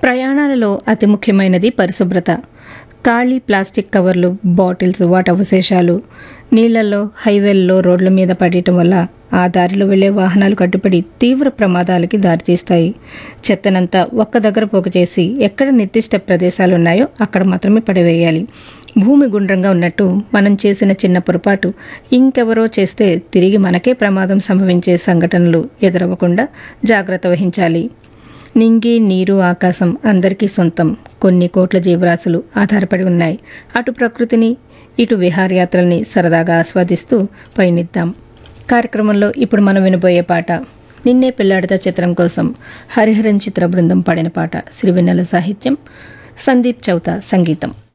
ప్రయాణాలలో అతి ముఖ్యమైనది పరిశుభ్రత ఖాళీ ప్లాస్టిక్ కవర్లు బాటిల్స్ వాటి అవశేషాలు నీళ్లలో హైవేల్లో రోడ్ల మీద పడటం వల్ల ఆ దారిలో వెళ్లే వాహనాలు కట్టుబడి తీవ్ర ప్రమాదాలకి దారితీస్తాయి చెత్తనంతా ఒక్క దగ్గర పోగు చేసి ఎక్కడ నిర్దిష్ట ప్రదేశాలు ఉన్నాయో అక్కడ మాత్రమే పడివేయాలి భూమి గుండ్రంగా ఉన్నట్టు మనం చేసిన చిన్న పొరపాటు ఇంకెవరో చేస్తే తిరిగి మనకే ప్రమాదం సంభవించే సంఘటనలు ఎదురవ్వకుండా జాగ్రత్త వహించాలి నింగి నీరు ఆకాశం అందరికీ సొంతం కొన్ని కోట్ల జీవరాశులు ఆధారపడి ఉన్నాయి అటు ప్రకృతిని ఇటు విహారయాత్రల్ని సరదాగా ఆస్వాదిస్తూ పయనిద్దాం కార్యక్రమంలో ఇప్పుడు మనం వినబోయే పాట నిన్నే పెళ్లాడతా చిత్రం కోసం హరిహరన్ చిత్ర బృందం పాడిన పాట సిరివెన్నెల సాహిత్యం సందీప్ చౌత సంగీతం